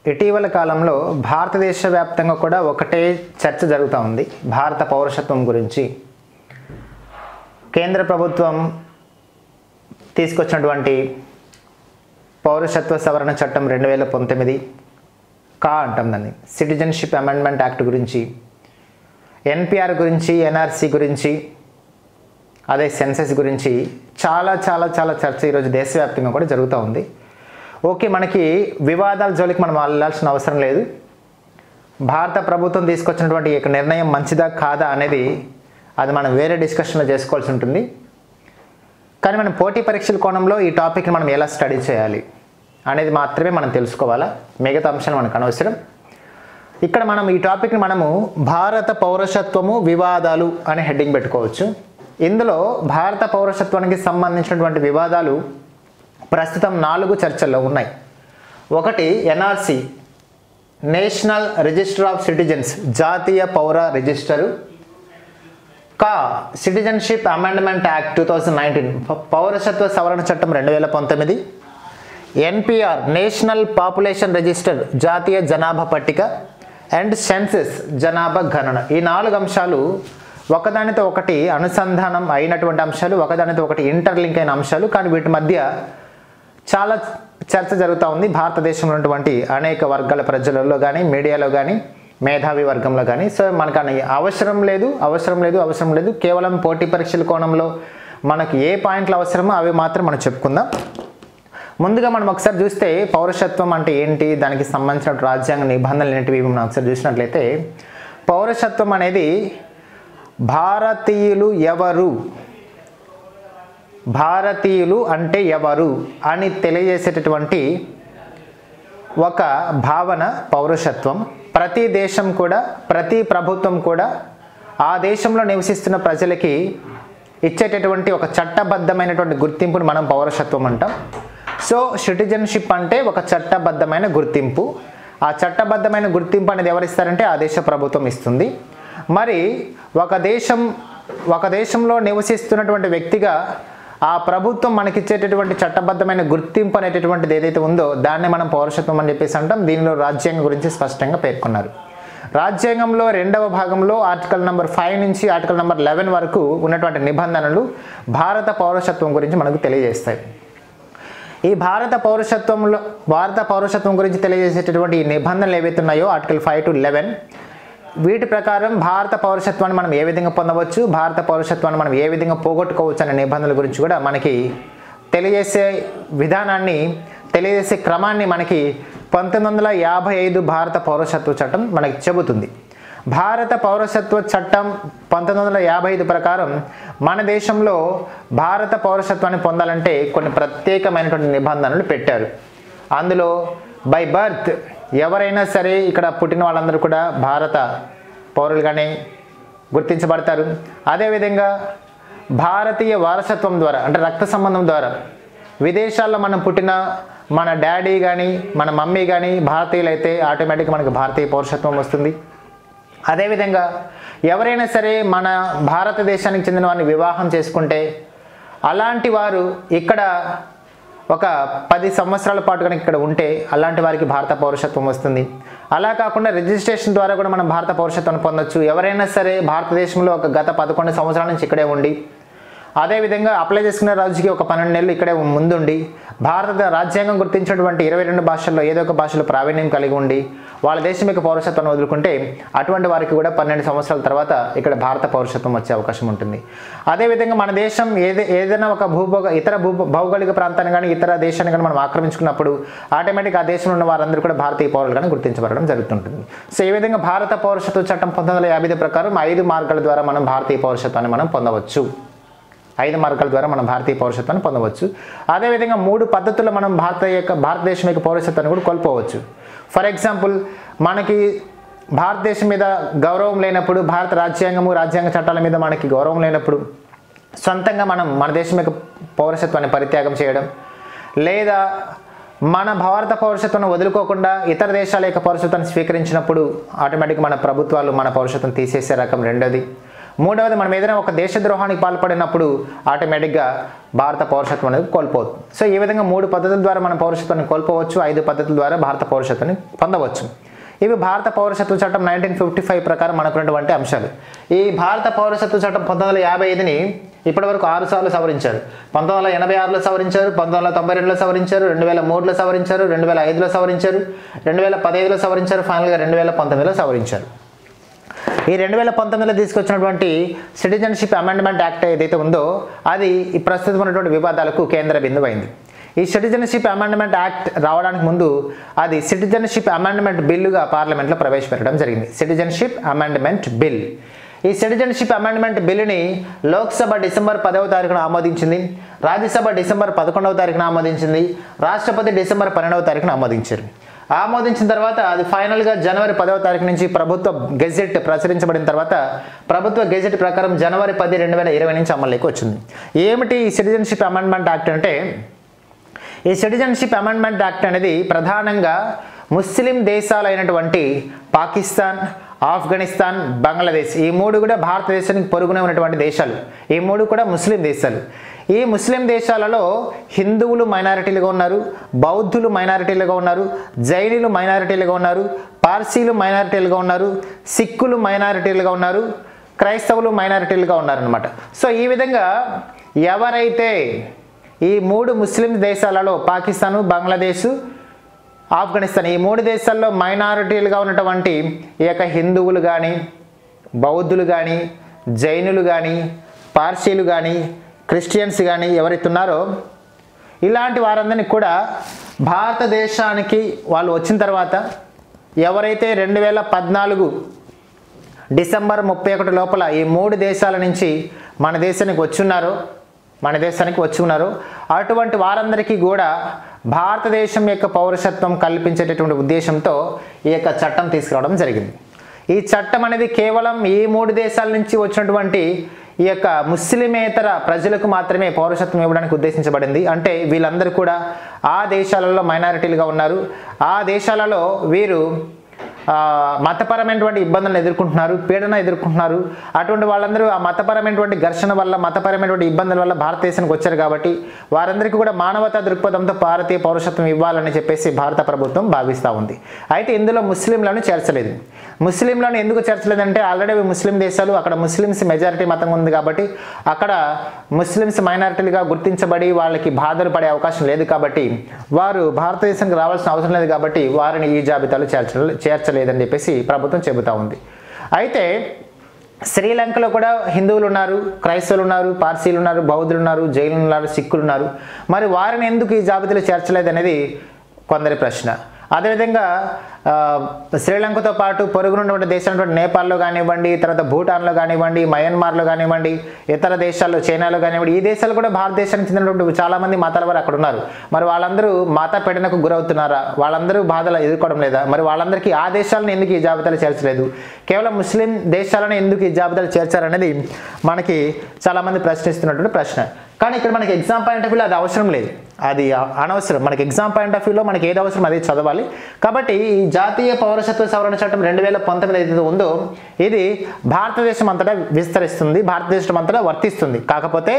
ఇటీవల కాలంలో భారతదేశ వ్యాప్తంగా కూడా ఒకటే చర్చ జరుగుతూ ఉంది భారత పౌరసత్వం గురించి కేంద్ర ప్రభుత్వం తీసుకొచ్చినటువంటి పౌరసత్వ సవరణ చట్టం రెండు వేల పంతొమ్మిది కా అంటాం దాన్ని సిటిజన్షిప్ అమెండ్మెంట్ యాక్ట్ గురించి ఎన్పిఆర్ గురించి ఎన్ఆర్సి గురించి అదే సెన్సెస్ గురించి చాలా చాలా చాలా చర్చ ఈరోజు దేశవ్యాప్తంగా కూడా జరుగుతూ ఉంది ఓకే మనకి వివాదాల జోలికి మనం వెళ్ళాల్సిన అవసరం లేదు భారత ప్రభుత్వం తీసుకొచ్చినటువంటి ఈ యొక్క నిర్ణయం మంచిదా కాదా అనేది అది మనం వేరే డిస్కషన్లో చేసుకోవాల్సి ఉంటుంది కానీ మనం పోటీ పరీక్షల కోణంలో ఈ టాపిక్ని మనం ఎలా స్టడీ చేయాలి అనేది మాత్రమే మనం తెలుసుకోవాలా మిగతా అంశాలు మనకు అనవసరం ఇక్కడ మనం ఈ టాపిక్ని మనము భారత పౌరసత్వము వివాదాలు అనే హెడ్డింగ్ పెట్టుకోవచ్చు ఇందులో భారత పౌరసత్వానికి సంబంధించినటువంటి వివాదాలు ప్రస్తుతం నాలుగు చర్చల్లో ఉన్నాయి ఒకటి NRC national register of citizens జాతీయ పౌర register CAA citizenship amendment act two thousand nineteen పౌరసత్వ సవరణ చట్టం రెండు వేల పంతొమ్మిది ఎన్పిఆర్ నేషనల్ పాపులేషన్ రిజిస్టర్ జాతీయ జనాభా పట్టిక అండ్ సెన్సెస్ జనాభా గణన ఈ నాలుగు అంశాలు ఒకదానితో ఒకటి అనుసంధానం అయినటువంటి అంశాలు ఒకదానితో ఒకటి ఇంటర్లింక్ అయిన అంశాలు కానీ వీటి మధ్య చాలా చర్చ జరుగుతూ ఉంది భారతదేశంలో ఉన్నటువంటి అనేక వర్గాల ప్రజలలో కానీ మీడియాలో కానీ మేధావి వర్గంలో కానీ సో మనకు అని అవసరం లేదు అవసరం లేదు అవసరం లేదు కేవలం పోటీ పరీక్షల కోణంలో మనకు ఏ పాయింట్లు అవసరమో అవి మాత్రం మనం చెప్పుకుందాం ముందుగా మనం ఒకసారి చూస్తే పౌరసత్వం అంటే ఏంటి దానికి సంబంధించిన రాజ్యాంగ నిబంధనలు ఏంటివి మనం ఒకసారి చూసినట్లయితే పౌరసత్వం అనేది భారతీయులు ఎవరు భారతీయులు అంటే ఎవరు అని తెలియజేసేటటువంటి ఒక భావన పౌరసత్వం ప్రతి దేశం కూడా ప్రతి ప్రభుత్వం కూడా ఆ దేశంలో నివసిస్తున్న ప్రజలకి ఇచ్చేటటువంటి ఒక చట్టబద్ధమైనటువంటి గుర్తింపుని మనం పౌరసత్వం అంటాం సో సిటిజన్షిప్ అంటే ఒక చట్టబద్ధమైన గుర్తింపు ఆ చట్టబద్ధమైన గుర్తింపు అనేది ఎవరిస్తారంటే ఆ దేశ ప్రభుత్వం ఇస్తుంది మరి ఒక దేశం ఒక దేశంలో నివసిస్తున్నటువంటి వ్యక్తిగా ఆ ప్రభుత్వం మనకిచ్చేటటువంటి చట్టబద్ధమైన గుర్తింపు అనేటటువంటిది ఏదైతే ఉందో దాన్ని మనం పౌరసత్వం అని చెప్పేసి అంటాం దీనిలో రాజ్యాంగం గురించి స్పష్టంగా పేర్కొన్నారు రాజ్యాంగంలో రెండవ భాగంలో ఆర్టికల్ నెంబర్ ఫైవ్ నుంచి ఆర్టికల్ నెంబర్ లెవెన్ వరకు ఉన్నటువంటి నిబంధనలు భారత పౌరసత్వం గురించి మనకు తెలియజేస్తాయి ఈ భారత పౌరసత్వంలో భారత పౌరసత్వం గురించి తెలియజేసేటటువంటి ఈ నిబంధనలు ఏవైతే ఉన్నాయో ఆర్టికల్ ఫైవ్ టు లెవెన్ వీటి ప్రకారం భారత పౌరసత్వాన్ని మనం ఏ విధంగా పొందవచ్చు భారత పౌరసత్వాన్ని మనం ఏ విధంగా పోగొట్టుకోవచ్చు అనే నిబంధనల గురించి కూడా మనకి తెలియజేసే విధానాన్ని తెలియజేసే క్రమాన్ని మనకి పంతొమ్మిది వందల యాభై ఐదు భారత పౌరసత్వ చట్టం మనకి చెబుతుంది భారత పౌరసత్వ చట్టం పంతొమ్మిది వందల యాభై ఐదు ప్రకారం మన దేశంలో భారత పౌరసత్వాన్ని పొందాలంటే కొన్ని ప్రత్యేకమైనటువంటి నిబంధనలు పెట్టారు అందులో బై బర్త్ ఎవరైనా సరే ఇక్కడ పుట్టిన వాళ్ళందరూ కూడా భారత పౌరులుగానే గుర్తించబడతారు అదేవిధంగా భారతీయ వారసత్వం ద్వారా అంటే రక్త సంబంధం ద్వారా విదేశాల్లో మనం పుట్టిన మన డాడీ కానీ మన మమ్మీ కానీ భారతీయులు అయితే ఆటోమేటిక్గా మనకి భారతీయ పౌరసత్వం వస్తుంది అదేవిధంగా ఎవరైనా సరే మన భారతదేశానికి చెందిన వారిని వివాహం చేసుకుంటే అలాంటి వారు ఇక్కడ ఒక పది సంవత్సరాల పాటు కనుక ఇక్కడ ఉంటే అలాంటి వారికి భారత పౌరసత్వం వస్తుంది అలా కాకుండా రిజిస్ట్రేషన్ ద్వారా కూడా మనం భారత పౌరసత్వాన్ని పొందొచ్చు ఎవరైనా సరే భారతదేశంలో ఒక గత పదకొండు సంవత్సరాల నుంచి ఇక్కడే ఉండి అదేవిధంగా అప్లై చేసుకున్న రోజుకి ఒక పన్నెండు నెలలు ఇక్కడే ముందుండి భారత రాజ్యాంగం గుర్తించినటువంటి ఇరవై రెండు భాషల్లో ఏదో ఒక భాషలో ప్రావీణ్యం కలిగి ఉండి వాళ్ళ దేశం యొక్క పౌరసత్వాన్ని వదులుకుంటే అటువంటి వారికి కూడా పన్నెండు సంవత్సరాల తర్వాత ఇక్కడ భారత పౌరసత్వం వచ్చే అవకాశం ఉంటుంది అదేవిధంగా మన దేశం ఏదే ఏదైనా ఒక భూభోగ ఇతర భూ భౌగోళిక ప్రాంతాన్ని కానీ ఇతర దేశాన్ని కానీ మనం ఆక్రమించుకున్నప్పుడు ఆటోమేటిక్ ఆ దేశంలో ఉన్న వారందరూ కూడా భారతీయ పౌరులుగానే గుర్తించబడడం జరుగుతుంటుంది సో ఈ విధంగా భారత పౌరసత్వ చట్టం పంతొమ్మిది వందల యాభై ప్రకారం ఐదు మార్గాల ద్వారా మనం భారతీయ పౌరసత్వాన్ని మనం పొందవచ్చు ఐదు మార్గాల ద్వారా మనం భారతీయ పౌరసత్వాన్ని పొందవచ్చు అదేవిధంగా మూడు పద్ధతుల్లో మనం భారత యొక్క భారతదేశం యొక్క పౌరసత్వాన్ని కూడా కోల్పోవచ్చు ఫర్ ఎగ్జాంపుల్ మనకి భారతదేశం మీద గౌరవం లేనప్పుడు భారత రాజ్యాంగము రాజ్యాంగ చట్టాల మీద మనకి గౌరవం లేనప్పుడు సొంతంగా మనం మన దేశం యొక్క పౌరసత్వాన్ని పరిత్యాగం చేయడం లేదా మన భారత పౌరసత్వాన్ని వదులుకోకుండా ఇతర దేశాల యొక్క పౌరసత్వాన్ని స్వీకరించినప్పుడు ఆటోమేటిక్ మన ప్రభుత్వాలు మన పౌరసత్వం తీసేసే రకం రెండోది మూడవది మనం ఏదైనా ఒక దేశద్రోహానికి పాల్పడినప్పుడు ఆటోమేటిక్గా భారత పౌరసత్వం అనేది కోల్పోతుంది సో ఈ విధంగా మూడు పద్ధతుల ద్వారా మనం పౌరసత్వాన్ని కోల్పోవచ్చు ఐదు పద్ధతుల ద్వారా భారత పౌరసత్వాన్ని పొందవచ్చు ఇవి భారత పౌరసత్వ చట్టం నైన్టీన్ ఫిఫ్టీ ఫైవ్ ప్రకారం మనకున్నటువంటి అంశాలు ఈ భారత పౌరసత్వ చట్టం పంతొమ్మిది వందల యాభై ఐదుని ఇప్పటివరకు ఆరు సార్లు సవరించారు పంతొమ్మిది వందల ఎనభై ఆరులో సవరించారు పంతొమ్మిది వందల తొంభై రెండులో సవరించారు రెండు వేల మూడులో సవరించారు రెండు వేల ఐదులో సవరించారు రెండు వేల పదహైదులో సవరించారు ఫైనల్గా రెండు వేల పంతొమ్మిదిలో సవరించారు ఈ రెండు వేల పంతొమ్మిదిలో తీసుకొచ్చినటువంటి సిటిజన్షిప్ అమెండ్మెంట్ యాక్ట్ ఏదైతే ఉందో అది ఈ ప్రస్తుతం ఉన్నటువంటి వివాదాలకు కేంద్ర బిందువైంది ఈ సిటిజన్షిప్ అమెండ్మెంట్ యాక్ట్ రావడానికి ముందు అది సిటిజన్షిప్ అమెండ్మెంట్ బిల్లుగా పార్లమెంట్లో ప్రవేశపెట్టడం జరిగింది సిటిజన్షిప్ అమెండ్మెంట్ బిల్ ఈ సిటిజన్షిప్ అమెండ్మెంట్ బిల్లుని లోక్సభ డిసెంబర్ పదవ తారీఖున ఆమోదించింది రాజ్యసభ డిసెంబర్ పదకొండవ తారీఖున ఆమోదించింది రాష్ట్రపతి డిసెంబర్ పన్నెండవ తారీఖున ఆమోదించారు ఆమోదించిన తర్వాత అది ఫైనల్గా జనవరి పదవ తారీఖు నుంచి ప్రభుత్వ గెజెట్ ప్రచురించబడిన తర్వాత ప్రభుత్వ గెజెట్ ప్రకారం జనవరి పది రెండు వేల ఇరవై నుంచి అమల్లోకి వచ్చింది ఏమిటి ఈ సిటిజన్షిప్ అమెండ్మెంట్ యాక్ట్ అంటే ఈ సిటిజన్షిప్ అమెండ్మెంట్ యాక్ట్ అనేది ప్రధానంగా ముస్లిం దేశాలైనటువంటి పాకిస్తాన్ ఆఫ్ఘనిస్తాన్ బంగ్లాదేశ్ ఈ మూడు కూడా భారతదేశానికి పొరుగునే ఉన్నటువంటి దేశాలు ఈ మూడు కూడా ముస్లిం దేశాలు ఈ ముస్లిం దేశాలలో హిందువులు మైనారిటీలుగా ఉన్నారు బౌద్ధులు మైనారిటీలుగా ఉన్నారు జైనులు మైనారిటీలుగా ఉన్నారు పార్సీలు మైనారిటీలుగా ఉన్నారు సిక్కులు మైనారిటీలుగా ఉన్నారు క్రైస్తవులు మైనారిటీలుగా ఉన్నారనమాట సో ఈ విధంగా ఎవరైతే ఈ మూడు ముస్లిం దేశాలలో పాకిస్తాను బంగ్లాదేశ్ ఆఫ్ఘనిస్తాన్ ఈ మూడు దేశాల్లో మైనారిటీలుగా ఉన్నటువంటి ఈ యొక్క హిందువులు కానీ బౌద్ధులు కానీ జైనులు కానీ పార్సీలు కానీ క్రిస్టియన్స్ కానీ ఎవరైతే ఉన్నారో ఇలాంటి వారందరినీ కూడా భారతదేశానికి వాళ్ళు వచ్చిన తర్వాత ఎవరైతే రెండు వేల పద్నాలుగు డిసెంబర్ ముప్పై ఒకటి లోపల ఈ మూడు దేశాల నుంచి మన దేశానికి వచ్చున్నారో మన దేశానికి వచ్చి ఉన్నారు అటువంటి వారందరికీ కూడా భారతదేశం యొక్క పౌరసత్వం కల్పించేటటువంటి ఉద్దేశంతో ఈ యొక్క చట్టం తీసుకురావడం జరిగింది ఈ చట్టం అనేది కేవలం ఈ మూడు దేశాల నుంచి వచ్చినటువంటి ఈ యొక్క ముస్లిమేతర ప్రజలకు మాత్రమే పౌరసత్వం ఇవ్వడానికి ఉద్దేశించబడింది అంటే వీళ్ళందరూ కూడా ఆ దేశాలలో మైనారిటీలుగా ఉన్నారు ఆ దేశాలలో వీరు ఆ, మతపరమైనటువంటి ఇబ్బందులను ఎదుర్కొంటున్నారు పీడన ఎదుర్కొంటున్నారు అటువంటి వాళ్ళందరూ ఆ మతపరమైనటువంటి ఘర్షణ వల్ల మతపరమైనటువంటి ఇబ్బందుల వల్ల భారతదేశానికి వచ్చారు కాబట్టి వారందరికీ కూడా మానవతా దృక్పథంతో భారతీయ పౌరసత్వం ఇవ్వాలని చెప్పేసి భారత ప్రభుత్వం భావిస్తూ ఉంది అయితే ఇందులో ముస్లింలను చేర్చలేదు ముస్లింలను ఎందుకు చేర్చలేదంటే ఆల్రెడీ అవి ముస్లిం దేశాలు అక్కడ ముస్లిమ్స్ మెజారిటీ మతం ఉంది కాబట్టి అక్కడ ముస్లిమ్స్ మైనారిటీలుగా గుర్తించబడి వాళ్ళకి బాధలు పడే అవకాశం లేదు కాబట్టి వారు భారతదేశానికి రావాల్సిన అవసరం లేదు కాబట్టి వారిని ఈ జాబితాలో చేర్చ చేర్చలేదని చెప్పేసి ప్రభుత్వం చెబుతా ఉంది అయితే శ్రీలంకలో కూడా హిందువులు ఉన్నారు క్రైస్తవులు ఉన్నారు పార్సీలు ఉన్నారు బౌద్ధులు ఉన్నారు జైనులు ఉన్నారు సిక్కులు ఉన్నారు మరి వారిని ఎందుకు ఈ జాబితాలో చేర్చలేదు అనేది కొందరి ప్రశ్న అదేవిధంగా ఆ, శ్రీలంకతో పాటు పొరుగునున్నటువంటి దేశం నేపాల్లో కానివ్వండి తర్వాత భూటాన్లో కానివ్వండి మయన్మార్లో కానివ్వండి ఇతర దేశాల్లో చైనాలో కానివ్వండి ఈ దేశాలు కూడా భారతదేశానికి చెందినటువంటి చాలామంది మతాల వారు అక్కడ ఉన్నారు మరి వాళ్ళందరూ మత పీడనకు గురవుతున్నారా వాళ్ళందరూ బాధలు ఎదుర్కోవడం లేదా మరి వాళ్ళందరికీ ఆ దేశాలను ఎందుకు ఈ జాబితాలో చేర్చలేదు కేవలం ముస్లిం దేశాలను ఎందుకు ఈ జాబితాలో చేర్చారనేది మనకి చాలామంది ప్రశ్నిస్తున్నటువంటి ప్రశ్న కానీ ఇక్కడ మనకి ఎగ్జామ్ పాయింట్ ఆఫ్ వ్యూలో అది అవసరం లేదు అది అ- అనవసరం మనకి ఎగ్జామ్ పాయింట్ ఆఫ్ వ్యూలో మనకి ఏది అవసరం అదే చదవాలి కాబట్టి ఈ జాతీయ పౌరసత్వ సవరణ చట్టం రెండు వేల పంతొమ్మిది ఏదైతే ఉందో ఇది భారతదేశం అంతటా విస్తరిస్తుంది భారతదేశం అంతటా వర్తిస్తుంది కాకపోతే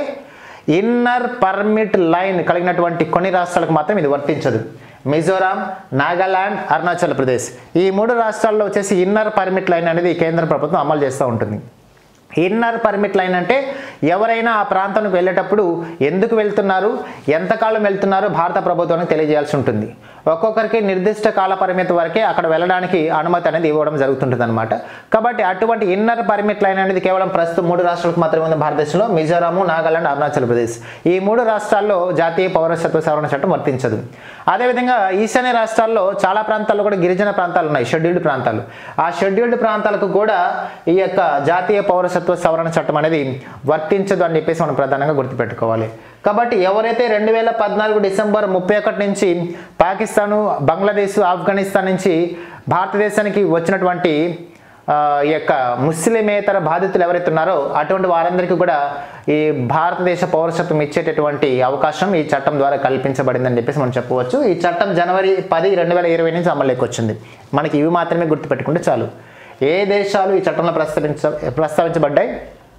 ఇన్నర్ పర్మిట్ లైన్ కలిగినటువంటి కొన్ని రాష్ట్రాలకు మాత్రం ఇది వర్తించదు మిజోరాం నాగాలాండ్ అరుణాచల్ ప్రదేశ్ ఈ మూడు రాష్ట్రాల్లో వచ్చేసి ఇన్నర్ పర్మిట్ లైన్ అనేది కేంద్ర ప్రభుత్వం అమలు చేస్తూ ఉంటుంది ఇన్నర్ పర్మిట్ లైన్ అంటే ఎవరైనా ఆ ప్రాంతానికి వెళ్ళేటప్పుడు ఎందుకు వెళ్తున్నారు ఎంతకాలం వెళ్తున్నారో భారత ప్రభుత్వానికి తెలియజేయాల్సి ఉంటుంది ఒక్కొక్కరికి నిర్దిష్ట కాల పరిమితి వరకే అక్కడ వెళ్ళడానికి అనుమతి అనేది ఇవ్వడం జరుగుతుంటుంది అనమాట కాబట్టి అటువంటి ఇన్నర్ పర్మిట్ లైన్ అనేది కేవలం ప్రస్తుతం మూడు రాష్ట్రాలకు మాత్రమే ఉంది భారతదేశంలో మిజోరాము నాగాలాండ్ అరుణాచల్ ప్రదేశ్ ఈ మూడు రాష్ట్రాల్లో జాతీయ పౌరసత్వ సవరణ చట్టం వర్తించదు అదేవిధంగా ఈశాన్య రాష్ట్రాల్లో చాలా ప్రాంతాల్లో కూడా గిరిజన ప్రాంతాలు ఉన్నాయి షెడ్యూల్డ్ ప్రాంతాలు ఆ షెడ్యూల్డ్ ప్రాంతాలకు కూడా ఈ యొక్క జాతీయ పౌరసత్వ సవరణ చట్టం అనేది వర్తించదు అని చెప్పేసి మనం ప్రధానంగా గుర్తుపెట్టుకోవాలి కాబట్టి ఎవరైతే రెండు వేల పద్నాలుగు డిసెంబర్ ముప్పై ఒకటి నుంచి పాకిస్తాను బంగ్లాదేశ్ ఆఫ్ఘనిస్తాన్ నుంచి భారతదేశానికి వచ్చినటువంటి ఆ, ఈ యొక్క ముస్లిమేతర బాధితులు ఎవరైతే ఉన్నారో అటువంటి వారందరికీ కూడా ఈ భారతదేశ పౌరసత్వం ఇచ్చేటటువంటి అవకాశం ఈ చట్టం ద్వారా కల్పించబడిందని చెప్పేసి మనం చెప్పవచ్చు ఈ చట్టం జనవరి పది రెండు వేల ఇరవై నుంచి అమల్లోకి వచ్చింది మనకి ఇవి మాత్రమే గుర్తుపెట్టుకుంటే చాలు ఏ దేశాలు ఈ చట్టంలో ప్రస్తావించ ప్రస్తావించబడ్డాయి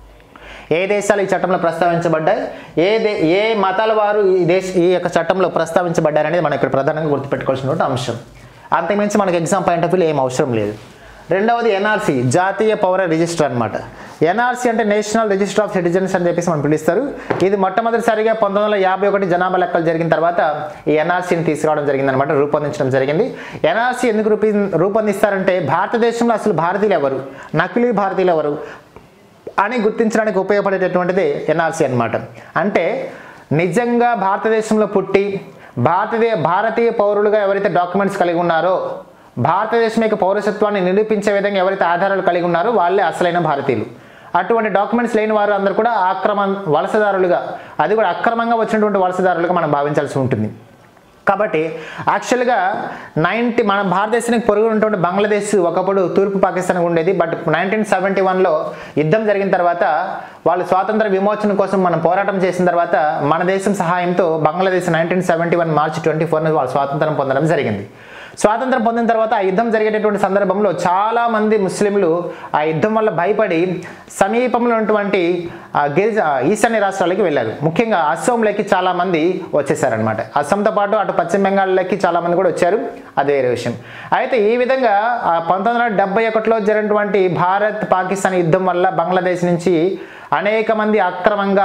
ఏ దేశాలు ఈ చట్టంలో ప్రస్తావించబడ్డాయి ఏ దే ఏ మతాల వారు ఈ దేశ ఈ యొక్క చట్టంలో ప్రస్తావించబడ్డారు అనేది మనం ఇక్కడ ప్రధానంగా గుర్తుపెట్టుకోవాల్సినటువంటి అంశం అంతకుమించి మనకి ఎగ్జామ్ పాయింట్ ఆఫ్ వ్యూలో ఏం అవసరం లేదు రెండవది ఎన్ఆర్సీ జాతీయ పౌర రిజిస్టర్ అనమాట ఎన్ఆర్సీ అంటే నేషనల్ రిజిస్టర్ ఆఫ్ సిటిజన్స్ అని చెప్పేసి మనం పిలుస్తారు ఇది మొట్టమొదటిసారిగా పంతొమ్మిది వందల యాభై ఒకటి జనాభా లెక్కలు జరిగిన తర్వాత ఈ ఎన్ఆర్సీని తీసుకురావడం జరిగింది అనమాట రూపొందించడం జరిగింది ఎన్ఆర్సీ ఎందుకు రూపీ రూపొందిస్తారంటే భారతదేశంలో అసలు భారతీయులు ఎవరు నకిలీ భారతీయులు ఎవరు అని గుర్తించడానికి ఉపయోగపడేటటువంటిది ఎన్ఆర్సీ అన్నమాట అంటే నిజంగా భారతదేశంలో పుట్టి భారతీయ భారతీయ పౌరులుగా ఎవరైతే డాక్యుమెంట్స్ కలిగి ఉన్నారో భారతదేశం యొక్క పౌరసత్వాన్ని నిరూపించే విధంగా ఎవరైతే ఆధారాలు కలిగి ఉన్నారో వాళ్ళే అసలైన భారతీయులు అటువంటి డాక్యుమెంట్స్ లేని వారు అందరూ కూడా ఆక్రమ వలసదారులుగా అది కూడా అక్రమంగా వచ్చినటువంటి వలసదారులుగా మనం భావించాల్సి ఉంటుంది కాబట్టి యాక్చువల్గా నైన్టీ మన భారతదేశానికి పొరుగు ఉన్నటువంటి బంగ్లాదేశ్ ఒకప్పుడు తూర్పు పాకిస్తాన్ ఉండేది బట్ నైన్టీన్ సెవెంటీ వన్లో యుద్ధం జరిగిన తర్వాత వాళ్ళు స్వాతంత్ర విమోచన కోసం మనం పోరాటం చేసిన తర్వాత మన దేశం సహాయంతో బంగ్లాదేశ్ నైన్టీన్ సెవెంటీ వన్ మార్చి ట్వంటీ ఫోర్న వాళ్ళు స్వాతంత్రం పొందడం జరిగింది స్వాతంత్రం పొందిన తర్వాత ఆ యుద్ధం జరిగేటటువంటి సందర్భంలో చాలా మంది ముస్లింలు ఆ యుద్ధం వల్ల భయపడి సమీపంలో ఉన్నటువంటి ఆ గిరిజ ఈశాన్య రాష్ట్రాలకి వెళ్ళారు ముఖ్యంగా అస్సోంలోకి చాలా మంది వచ్చేసారనమాట అస్సాంతో పాటు అటు పశ్చిమ బెంగాల్లోకి చాలా మంది కూడా వచ్చారు అది వేరే విషయం అయితే ఈ విధంగా ఆ పంతొమ్మిది వందల డెబ్బై ఒకటిలో జరిగినటువంటి భారత్ పాకిస్తాన్ యుద్ధం వల్ల బంగ్లాదేశ్ నుంచి అనేక మంది అక్రమంగా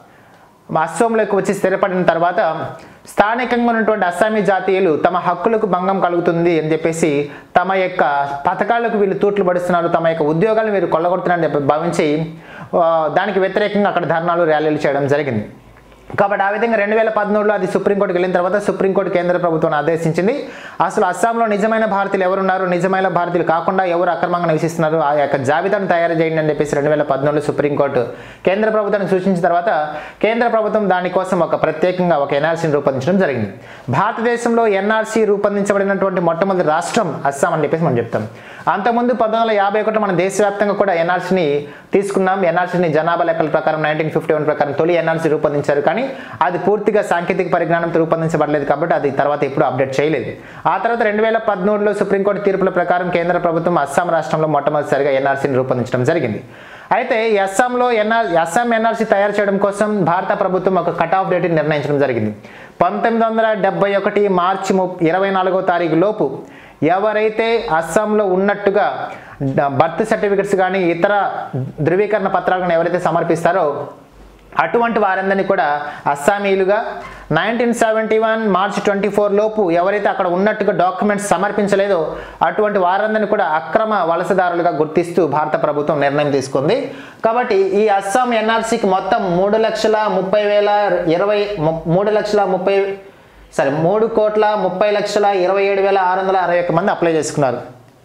అస్సోంలోకి వచ్చి స్థిరపడిన తర్వాత స్థానికంగా ఉన్నటువంటి అస్సామీ జాతీయులు తమ హక్కులకు భంగం కలుగుతుంది అని చెప్పేసి తమ యొక్క పథకాలకు వీళ్ళు తూట్లు పడుతున్నారు తమ యొక్క ఉద్యోగాలను వీరు కొల్లగొడుతున్నారని చెప్పి భావించి ఆ, దానికి వ్యతిరేకంగా అక్కడ ధర్నాలు ర్యాలీలు చేయడం జరిగింది కాబట్టి ఆ విధంగా రెండు వేల పదమూడులో అది సుప్రీంకోర్టుకి వెళ్ళిన తర్వాత సుప్రీంకోర్టు కేంద్ర ప్రభుత్వం ఆదేశించింది అసలు అస్సాంలో నిజమైన భారతీయులు ఎవరున్నారు నిజమైన భారతీయులు కాకుండా ఎవరు అక్రమంగా నివసిస్తున్నారు ఆ యొక్క జాబితాను తయారు చేయండి అని చెప్పేసి రెండు వేల పద్నాలుగులో సుప్రీంకోర్టు కేంద్ర ప్రభుత్వానికి సూచించిన తర్వాత కేంద్ర ప్రభుత్వం దానికోసం ఒక ప్రత్యేకంగా ఒక ఎన్ఆర్సీని రూపొందించడం జరిగింది భారతదేశంలో ఎన్ఆర్సీ రూపొందించబడినటువంటి మొట్టమొదటి రాష్ట్రం అస్సాం అని చెప్పేసి మనం చెప్తాం అంతకుముందు పంతొమ్మిది వందల యాభై ఒకటి మన దేశవ్యాప్తంగా కూడా ఎన్ఆర్సీని తీసుకున్నాం ఎన్ఆర్సీని జనాభా లెక్కల ప్రకారం నైన్టీన్ ఫిఫ్టీ వన్ ప్రకారం తొలి ఎన్ఆర్సీ రూపొందించారు కానీ అది పూర్తిగా సాంకేతిక పరిజ్ఞానంతో రూపొందించబడలేదు కాబట్టి అది తర్వాత ఎప్పుడు అప్డేట్ చేయలేదు ఆ తర్వాత రెండు వేల పదమూడులో సుప్రీంకోర్టు తీర్పుల ప్రకారం కేంద్ర ప్రభుత్వం అస్సాం రాష్ట్రంలో మొట్టమొదటిసారిగా ఎన్ఆర్సీని రూపొందించడం జరిగింది అయితే ఈ అస్సాంలో ఎన్ఆర్ అస్సాం ఎన్ఆర్సీ తయారు చేయడం కోసం భారత ప్రభుత్వం ఒక కట్ ఆఫ్ డేట్ని నిర్ణయించడం జరిగింది పంతొమ్మిది వందల డెబ్బై ఒకటి మార్చి ము ఇరవై నాలుగో తారీఖు లోపు ఎవరైతే అస్సాంలో ఉన్నట్టుగా డ- బర్త్ సర్టిఫికెట్స్ కానీ ఇతర ధృవీకరణ పత్రాలను ఎవరైతే సమర్పిస్తారో అటువంటి వారందరినీ కూడా అస్సామీలుగా nineteen seventy one March twenty four లోపు ఎవరైతే అక్కడ ఉన్నట్టుగా డాక్యుమెంట్స్ సమర్పించలేదో అటువంటి వారందరినీ కూడా అక్రమ వలసదారులుగా గుర్తిస్తూ భారత ప్రభుత్వం నిర్ణయం తీసుకుంది కాబట్టి ఈ అస్సాం ఎన్ఆర్సీకి మొత్తం మూడు లక్షల ముప్పై వేల ఇరవై ము- మూడు లక్షల ముప్పై సరే మూడు కోట్ల ముప్పై లక్షల ఇరవై ఏడు వేల ఆరు వందల అరవై ఒక్క మంది అప్లై చేసుకున్నారు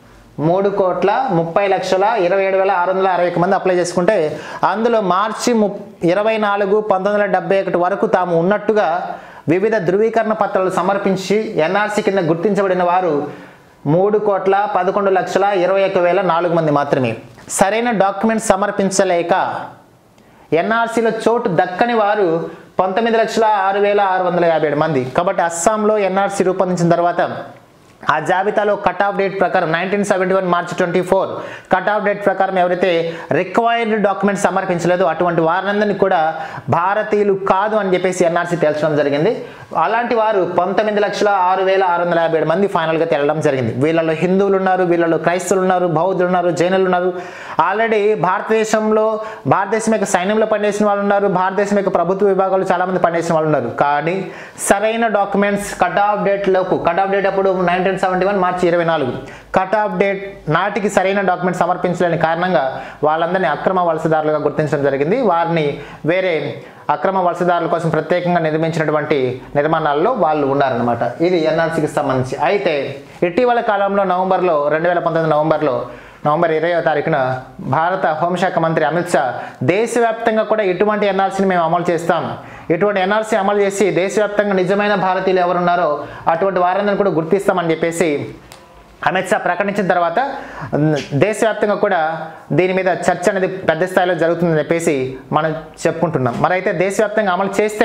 మూడు కోట్ల ముప్పై లక్షల ఇరవై ఏడు వేల ఆరు వందల అరవై ఒక్క మంది అప్లై చేసుకుంటే అందులో మార్చి ము ఇరవై నాలుగు పంతొమ్మిది వందల డెబ్బై ఒకటి వరకు తాము ఉన్నట్టుగా వివిధ ధృవీకరణ పత్రాలు సమర్పించి ఎన్ఆర్సీ కింద గుర్తించబడిన వారు మూడు కోట్ల పదకొండు లక్షల ఇరవై ఒక్క వేల నాలుగు మంది మాత్రమే సరైన డాక్యుమెంట్స్ సమర్పించలేక ఎన్ఆర్సీలో చోటు దక్కని వారు పంతొమ్మిది లక్షల ఆరు వేల ఆరు వందల యాభై ఏడు మంది కాబట్టి అస్సాంలో ఎన్ఆర్సీ రూపొందించిన తర్వాత ఆ జాబితాలో కట్ ఆఫ్ డేట్ ప్రకారం నైన్టీన్ సెవెంటీ వన్ మార్చి twenty four cut off date ప్రకారం ఎవరైతే రిక్వైర్డ్ డాక్యుమెంట్స్ సమర్పించలేదో అటువంటి వారందరినీ కూడా భారతీయులు కాదు అని చెప్పేసి ఎన్ఆర్సీ తేల్చడం జరిగింది అలాంటి వారు పంతొమ్మిది లక్షల ఆరు వేల ఆరు వందల యాభై ఏడు మంది ఫైనల్గా తేలడం జరిగింది వీళ్ళలో హిందువులు ఉన్నారు వీళ్ళలో క్రైస్తవులు ఉన్నారు బౌద్ధులు ఉన్నారు జైనులు ఉన్నారు ఆల్రెడీ భారతదేశంలో భారతదేశం యొక్క సైన్యంలో పనిచేసిన వాళ్ళు ఉన్నారు భారతదేశం యొక్క ప్రభుత్వ విభాగాలు చాలా మంది పనిచేసిన వాళ్ళు ఉన్నారు కానీ సరైన డాక్యుమెంట్స్ కట్ ఆఫ్ డేట్ లోపు కట్ ఆఫ్ డేట్ అప్పుడు నైన్టీన్ సెవెంటీ వన్ మార్చి ఇరవై నాలుగు కట్ ఆఫ్ డేట్ నాటికి సరైన డాక్యుమెంట్ సమర్పించలేని కారణంగా వాళ్ళందరినీ అక్రమ వలసదారులుగా గుర్తించడం జరిగింది వారిని వేరే అక్రమ వలసదారుల కోసం ప్రత్యేకంగా నిర్మించినటువంటి నిర్మాణాల్లో వాళ్ళు ఉన్నారనమాట ఇది ఎన్ఆర్సీకి సంబంధించి అయితే ఇటీవల కాలంలో నవంబర్లో రెండు వేల పంతొమ్మిది నవంబర్లో నవంబర్ ఇరవై తారీఖున భారత హోంశాఖ మంత్రి అమిత్ షా దేశవ్యాప్తంగా కూడా ఇటువంటి ఎన్ఆర్సీని మేము అమలు చేస్తాం ఇటువంటి ఎన్ఆర్సీ అమలు చేసి దేశవ్యాప్తంగా నిజమైన భారతీయులు ఎవరున్నారో అటువంటి వారందరిని కూడా గుర్తిస్తామని చెప్పేసి అమిత్ షా ప్రకటించిన తర్వాత ఉమ్, దేశవ్యాప్తంగా కూడా దీని మీద చర్చ అనేది పెద్ద స్థాయిలో జరుగుతుందని చెప్పేసి మనం చెప్పుకుంటున్నాం మరి అయితే దేశవ్యాప్తంగా అమలు చేస్తే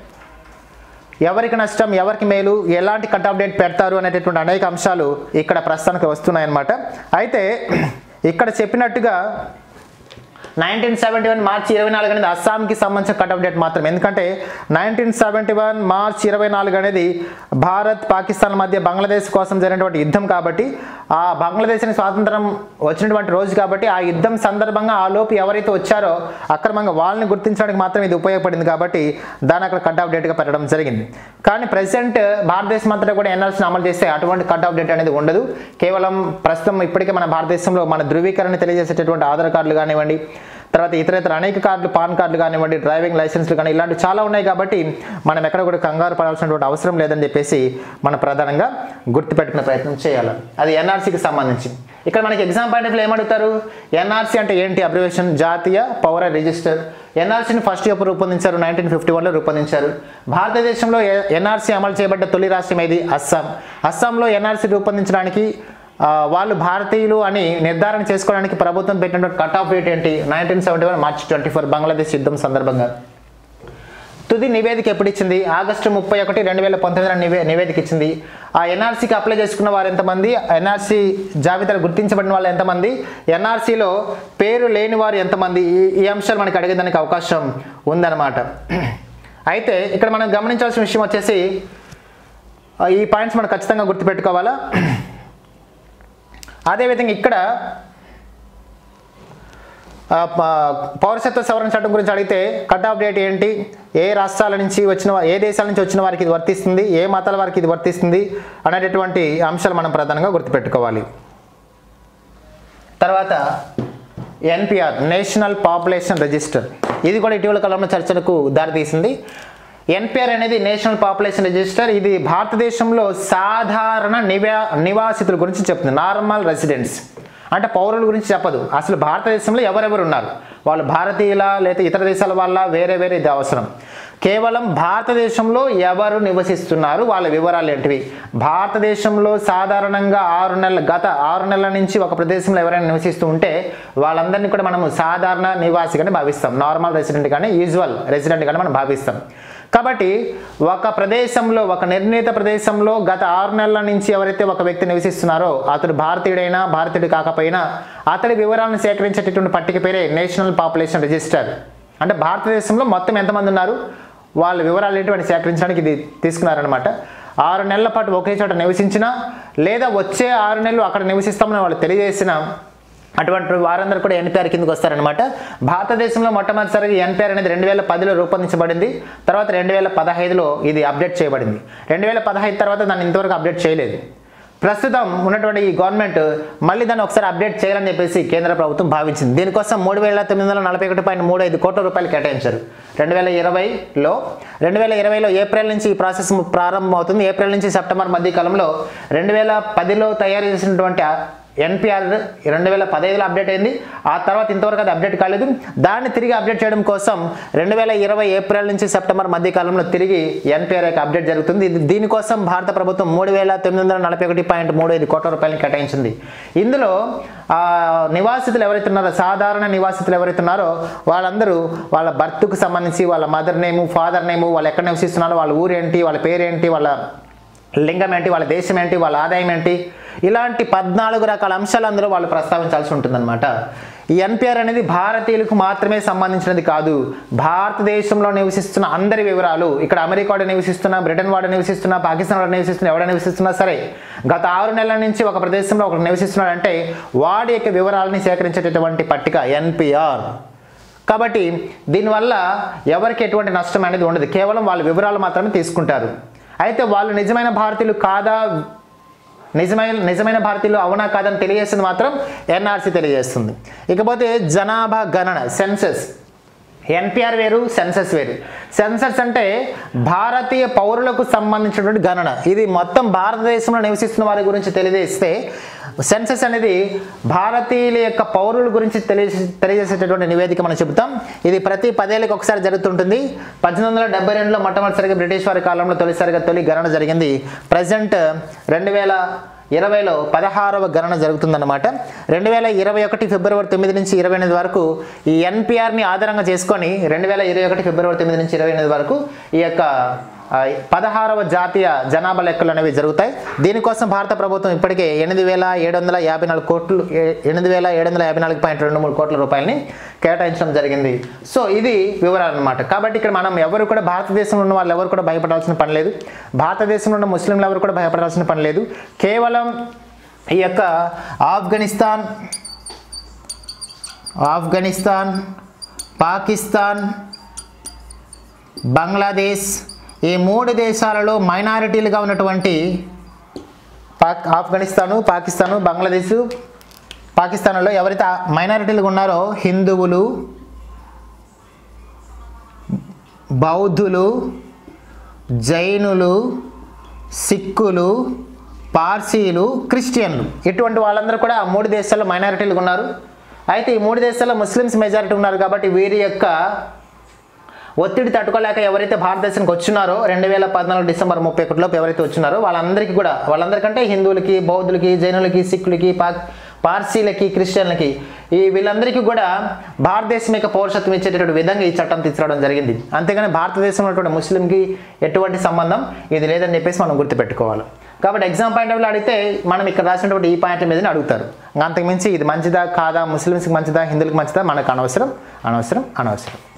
ఎవరికి నష్టం ఎవరికి మేలు ఎలాంటి కట్ ఆఫ్ డేట్ పెడతారు అనేటటువంటి అనేక అంశాలు ఇక్కడ ప్రస్తుతానికి వస్తున్నాయన్నమాట అయితే ఇక్కడ చెప్పినట్టుగా నైన్టీన్ సెవెంటీ వన్ మార్చి ఇరవై నాలుగు అనేది అస్సాంకి సంబంధించిన కట్ ఆఫ్ డేట్ మాత్రమే ఎందుకంటే నైన్టీన్ సెవెంటీ వన్ మార్చి ఇరవై నాలుగు అనేది భారత్ పాకిస్తాన్ మధ్య బంగ్లాదేశ్ కోసం జరిగినటువంటి యుద్ధం కాబట్టి ఆ బంగ్లాదేశానికి స్వాతంత్రం వచ్చినటువంటి రోజు కాబట్టి ఆ యుద్ధం సందర్భంగా ఆ లోపు ఎవరైతే వచ్చారో అక్రమంగా వాళ్ళని గుర్తించడానికి మాత్రం ఇది ఉపయోగపడింది కాబట్టి దాన్ని అక్కడ కట్ ఆఫ్ డేట్గా పెట్టడం జరిగింది కానీ ప్రెసెంట్ భారతదేశం అంతటా కూడా ఎన్ఆర్సీని అమలు చేస్తే అటువంటి కట్ ఆఫ్ డేట్ అనేది ఉండదు కేవలం ప్రస్తుతం ఇప్పటికే మన భారతదేశంలో మన ధృవీకరణ తెలియజేసేటటువంటి ఆధార్ కార్డులు కానివ్వండి తర్వాత ఇతర ఇతర అనేక కార్డులు పాన్ కార్డులు కానివ్వండి డ్రైవింగ్ లైసెన్స్లు కానీ ఇలాంటివి చాలా ఉన్నాయి కాబట్టి మనం ఎక్కడ కూడా కంగారు పడాల్సినటువంటి అవసరం లేదని చెప్పేసి మనం ప్రధానంగా గుర్తుపెట్టుకునే ప్రయత్నం చేయాలి అది ఎన్ఆర్సీకి సంబంధించి ఇక్కడ మనకి ఎగ్జామ్ పాయింట్ ఆఫ్ ఏమడుగుతారు ఎన్ఆర్సీ అంటే ఏంటి అబ్రివేషన్ జాతీయ పౌర రిజిస్టర్ ఎన్ఆర్సీని ఫస్ట్ ఎప్పుడు రూపొందించారు నైన్టీన్ ఫిఫ్టీ వన్లో రూపొందించారు భారతదేశంలో ఎన్ఆర్సీ అమలు చేయబడ్డ తొలి రాష్ట్రం ఏది అస్సాం అస్సాంలో ఎన్ఆర్సీ రూపొందించడానికి ఆ, వాళ్ళు భారతీయులు అని నిర్ధారణ చేసుకోవడానికి ప్రభుత్వం పెట్టినటువంటి కట్ ఆఫ్ డేట్ ఏంటి nineteen seventy one March twenty four Bangladesh యుద్ధం సందర్భంగా తుది నివేదిక ఎప్పుడు ఇచ్చింది ఆగస్టు ముప్పై ఒకటి రెండు వేల పంతొమ్మిదిన నివే నివేదిక ఇచ్చింది ఆ ఎన్ఆర్సీకి అప్లై చేసుకున్న వారు ఎంతమంది ఎన్ఆర్సీ జాబితాలో గుర్తించబడిన వాళ్ళు ఎంతమంది ఎన్ఆర్సీలో పేరు లేని వారు ఎంతమంది ఈ- ఈ అంశాలు మనకి అడిగేదానికి అవకాశం ఉందన్నమాట అయితే ఇక్కడ మనం గమనించాల్సిన విషయం వచ్చేసి ఆ, ఈ పాయింట్స్ మనం ఖచ్చితంగా గుర్తుపెట్టుకోవాలా అదేవిధంగా ఇక్కడ ఆ, ప- పౌరసత్వ సవరణ చట్టం గురించి అడిగితే కట్ ఆఫ్ డేట్ ఏంటి ఏ రాష్ట్రాల నుంచి వచ్చిన వా- ఏ దేశాల నుంచి వచ్చిన వారికి ఇది వర్తిస్తుంది ఏ మతాల వారికి ఇది వర్తిస్తుంది అనేటటువంటి అంశాలు మనం ప్రధానంగా గుర్తుపెట్టుకోవాలి తర్వాత ఎన్పిఆర్ నేషనల్ పాపులేషన్ రిజిస్టర్ ఇది కూడా ఇటీవల కాలంలో చర్చలకు దారితీసింది ఎన్పిఆర్ అనేది నేషనల్ పాపులేషన్ రిజిస్టర్ ఇది భారతదేశంలో సాధారణ నివా నివాసితుల గురించి చెప్తుంది నార్మల్ రెసిడెంట్స్ అంటే పౌరుల గురించి చెప్పదు అసలు భారతదేశంలో ఎవరెవరు ఉన్నారు వాళ్ళు భారతీయుల లేదా ఇతర దేశాల వాళ్ళ వేరే వేరే ఇది అవసరం కేవలం భారతదేశంలో ఎవరు నివసిస్తున్నారు వాళ్ళ వివరాలు ఏంటివి భారతదేశంలో సాధారణంగా ఆరు నెలల గత ఆరు నెలల నుంచి ఒక ప్రదేశంలో ఎవరైనా నివసిస్తూ ఉంటే వాళ్ళందరినీ కూడా మనము సాధారణ నివాసిగానే భావిస్తాం నార్మల్ రెసిడెంట్ కానీ యూజువల్ రెసిడెంట్ కానీ మనం భావిస్తాం కాబట్టి ఒక ప్రదేశంలో ఒక నిర్ణీత ప్రదేశంలో గత ఆరు నెలల నుంచి ఎవరైతే ఒక వ్యక్తి నివసిస్తున్నారో అతడు భారతీయుడైనా భారతీయుడు కాకపోయినా అతడి వివరాలను సేకరించేటటువంటి పట్టిక పేరే నేషనల్ పాపులేషన్ రిజిస్టర్ అంటే భారతదేశంలో మొత్తం ఎంతమంది ఉన్నారు వాళ్ళ వివరాలు ఏంటి వాటిని సేకరించడానికి ఇది తీసుకున్నారనమాట ఆరు నెలల పాటు ఒకే చోట నివసించినా లేదా వచ్చే ఆరు నెలలు అక్కడ నివసిస్తామని వాళ్ళు తెలియజేసిన అటువంటి వారందరూ కూడా ఎన్పిఆర్ కిందకి వస్తారనమాట భారతదేశంలో మొట్టమొదటిసారిగా ఎన్పిఆర్ అనేది రెండు వేల పదిలో రూపొందించబడింది తర్వాత రెండు వేల పదహైదులో ఇది అప్డేట్ చేయబడింది రెండు వేల పదహైదు తర్వాత దాన్ని ఇంతవరకు అప్డేట్ చేయలేదు ప్రస్తుతం ఉన్నటువంటి ఈ గవర్నమెంట్ మళ్ళీ దాన్ని ఒకసారి అప్డేట్ చేయాలని చెప్పేసి కేంద్ర ప్రభుత్వం భావించింది దీనికోసం మూడు వేల తొమ్మిది వందల నలభై ఒకటి పాయింట్ మూడు ఐదు కోట్ల రూపాయలు కేటాయించారు రెండు వేల ఇరవైలో రెండు వేల ఇరవైలో ఏప్రిల్ నుంచి ఈ ప్రాసెస్ ప్రారంభమవుతుంది ఏప్రిల్ నుంచి సెప్టెంబర్ మధ్య కాలంలో రెండు వేల పదిలో తయారు చేసినటువంటి ఎన్పిఆర్ రెండు వేల పదహైదులో అప్డేట్ అయింది ఆ తర్వాత ఇంతవరకు అది అప్డేట్ కాలేదు దాన్ని తిరిగి అప్డేట్ చేయడం కోసం రెండు వేల ఇరవై ఏప్రిల్ నుంచి సెప్టెంబర్ మధ్య కాలంలో తిరిగి ఎన్పిఆర్ యొక్క అప్డేట్ జరుగుతుంది ఇది దీనికోసం భారత ప్రభుత్వం మూడు వేల తొమ్మిది వందల నలభై ఒకటి పాయింట్ మూడు ఐదు కోట్ల రూపాయలను కేటాయించింది ఇందులో ఆ, నివాసితులు ఎవరైతే ఉన్నారో సాధారణ నివాసితులు ఎవరైతే ఉన్నారో వాళ్ళందరూ వాళ్ళ బర్త్కు సంబంధించి వాళ్ళ మదర్ నేము ఫాదర్ నేము వాళ్ళు ఎక్కడ నివసిస్తున్నారో వాళ్ళ ఊరేంటి వాళ్ళ పేరేంటి వాళ్ళ లింగం ఏంటి వాళ్ళ దేశం ఏంటి వాళ్ళ ఆదాయం ఏంటి ఇలాంటి పద్నాలుగు రకాల అంశాలు అందులో వాళ్ళు ప్రస్తావించాల్సి ఉంటుందన్నమాట ఈ ఎన్పిఆర్ అనేది భారతీయులకు మాత్రమే సంబంధించినది కాదు భారతదేశంలో నివసిస్తున్న అందరి వివరాలు ఇక్కడ అమెరికా వాడు నివసిస్తున్నా బ్రిటన్ వాడు నివసిస్తున్నా పాకిస్తాన్ వాడు నివసిస్తున్నా ఎవడ నివసిస్తున్నా సరే గత ఆరు నెలల నుంచి ఒక ప్రదేశంలో ఒకరు నివసిస్తున్నాడంటే వాడి యొక్క వివరాలని సేకరించేటటువంటి పట్టిక ఎన్పిఆర్ కాబట్టి దీనివల్ల ఎవరికి ఎటువంటి నష్టం అనేది ఉండదు కేవలం వాళ్ళ వివరాలు మాత్రమే తీసుకుంటారు అయితే వాళ్ళు నిజమైన భారతీయులు కాదా నిజమైన నిజమైన భారతీయులు అవునా కాదని తెలియజేస్తుంది మాత్రం ఎన్ఆర్సీ తెలియజేస్తుంది ఇకపోతే జనాభా గణన సెన్సెస్ ఎన్పిఆర్ వేరు సెన్సస్ వేరు సెన్సస్ అంటే భారతీయ పౌరులకు సంబంధించినటువంటి గణన ఇది మొత్తం భారతదేశంలో నివసిస్తున్న వారి గురించి తెలియజేస్తే సెన్సస్ అనేది భారతీయుల యొక్క పౌరుల గురించి తెలియజే తెలియజేసేటటువంటి నివేదిక మనం చెబుతాం ఇది ప్రతి పదేళ్ళకి ఒకసారి జరుగుతుంటుంది పద్దెనిమిది వందల డెబ్బై రెండులో మొట్టమొదటిసారిగా బ్రిటిష్ వారి కాలంలో తొలిసారిగా తొలి గణన జరిగింది ప్రజెంట్ రెండు వేల ఇరవైలో పదహారవ గణన జరుగుతుందన్నమాట రెండు వేల ఇరవై ఒకటి ఫిబ్రవరి తొమ్మిది నుంచి ఇరవై ఎనిమిది వరకు ఈ ఎన్పిఆర్ని ఆధారంగా చేసుకొని రెండు వేల ఇరవై ఒకటి ఫిబ్రవరి తొమ్మిది నుంచి ఇరవై ఎనిమిది వరకు ఈ యొక్క ఆ, పదహారవ జాతీయ జనాభా లెక్కలు అనేవి జరుగుతాయి దీనికోసం భారత ప్రభుత్వం ఇప్పటికే ఎనిమిది వేల ఏడు వందల యాభై నాలుగు కోట్లు ఏ- ఎనిమిది వేల ఏడు వందల యాభై నాలుగు పాయింట్ రెండు మూడు కోట్ల రూపాయలని కేటాయించడం జరిగింది సో ఇది వివరాలు అనమాట కాబట్టి ఇక్కడ మనం ఎవరు కూడా భారతదేశంలో ఉన్న వాళ్ళు ఎవరు కూడా భయపడాల్సిన పని లేదు భారతదేశంలో ఉన్న ముస్లింలు ఎవరు కూడా భయపడాల్సిన పని లేదు కేవలం ఈ యొక్క ఆఫ్ఘనిస్తాన్ ఆఫ్ఘనిస్తాన్ పాకిస్తాన్ బంగ్లాదేశ్ ఈ మూడు దేశాలలో మైనారిటీలుగా ఉన్నటువంటి పాక్ ఆఫ్ఘనిస్తాను పాకిస్తాను బంగ్లాదేశ్ పాకిస్తాన్లో ఎవరైతే మైనారిటీలుగా ఉన్నారో హిందువులు బౌద్ధులు జైనులు సిక్కులు పార్సీలు క్రిస్టియన్లు ఇటువంటి వాళ్ళందరూ కూడా ఆ మూడు దేశాల్లో మైనారిటీలుగా ఉన్నారు అయితే ఈ మూడు దేశాల్లో ముస్లిమ్స్ మెజారిటీ ఉన్నారు కాబట్టి వీరి యొక్క ఒత్తిడి తట్టుకోలేక ఎవరైతే భారతదేశానికి వచ్చినారో రెండు వేల పద్నాలుగు డిసెంబర్ ముప్పై ఒకటిలోపు ఎవరైతే వచ్చినారో వాళ్ళందరికీ కూడా వాళ్ళందరికంటే హిందువులకి బౌద్ధులకి జైనులకి సిక్కులకి పాక్ పార్సీలకి క్రిస్టియన్లకి ఈ వీళ్ళందరికీ కూడా భారతదేశం యొక్క పౌరసత్వం ఇచ్చేటటువంటి విధంగా ఈ చట్టం తీసుకురావడం జరిగింది అంతేగాని భారతదేశంలో ఉన్నటువంటి ముస్లింకి ఎటువంటి సంబంధం ఇది లేదని చెప్పేసి మనం గుర్తుపెట్టుకోవాలి కాబట్టి ఎగ్జామ్ పాయింట్ ఆఫ్ అడిగితే మనం ఇక్కడ రాసినటువంటి ఈ పాయింట్ మీదనే అడుగుతారు ఇంకా అంతకుమించి ఇది మంచిదా కాదా ముస్లిమ్స్కి మంచిదా హిందువులకు మంచిదా మనకు అనవసరం అనవసరం అనవసరం